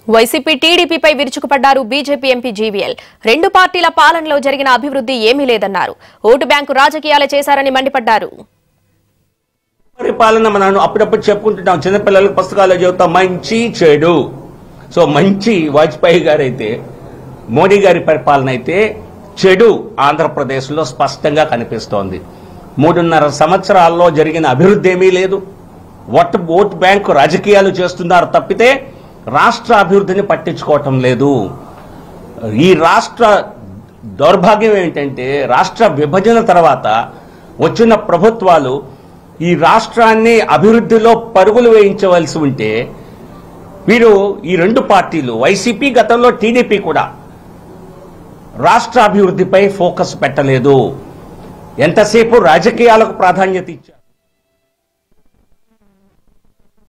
YCP టీడీపీపై విరుచుకుపడ్డారు BJP MP GVL రెండు పార్టీల పాలనలో జరిగిన అభివృద్ధి ఏమీ లేదన్నారు ఓటు బ్యాంకు రాజకీయాలే చేశారని మండిపడ్డారు పరిపాలన మనం అప్పుడప్పుడు చెప్పుకుంటున్నాం చిన్నపిల్లలకు పుస్తకాలు చదువుతాం మంచి చెడు సో మంచి వాజ్పేయి గారు అయితే మోడీ గారి పరిపాలన అయితే చెడు ఆంధ్రప్రదేశ్లో స్పష్టంగా కనిపిస్తోంది మూడున్నర సంవత్సరాల్లో జరిగిన అభివృద్ధి ఏమీ లేదు ఓట్ ఓట్ బ్యాంకు రాజకీయాలు చేస్తున్నారు తప్పితే రాష్ట్ర అభివృద్ధిని పట్టించుకోవటం లేదు ఈ రాష్ట్ర దౌర్భాగ్యం ఏంటంటే రాష్ట్ర విభజన తర్వాత వచ్చిన ప్రభుత్వాలు ఈ రాష్ట్రాన్ని అభివృద్ధిలో పరుగులు వేయించవలసి ఉంటే వీరు ఈ రెండు పార్టీలు వైసీపీ గతంలో టీడీపీ కూడా రాష్ట్ర అభివృద్ధిపై ఫోకస్ పెట్టలేదు ఎంతసేపు రాజకీయాలకు ప్రాధాన్యత ఇచ్చారు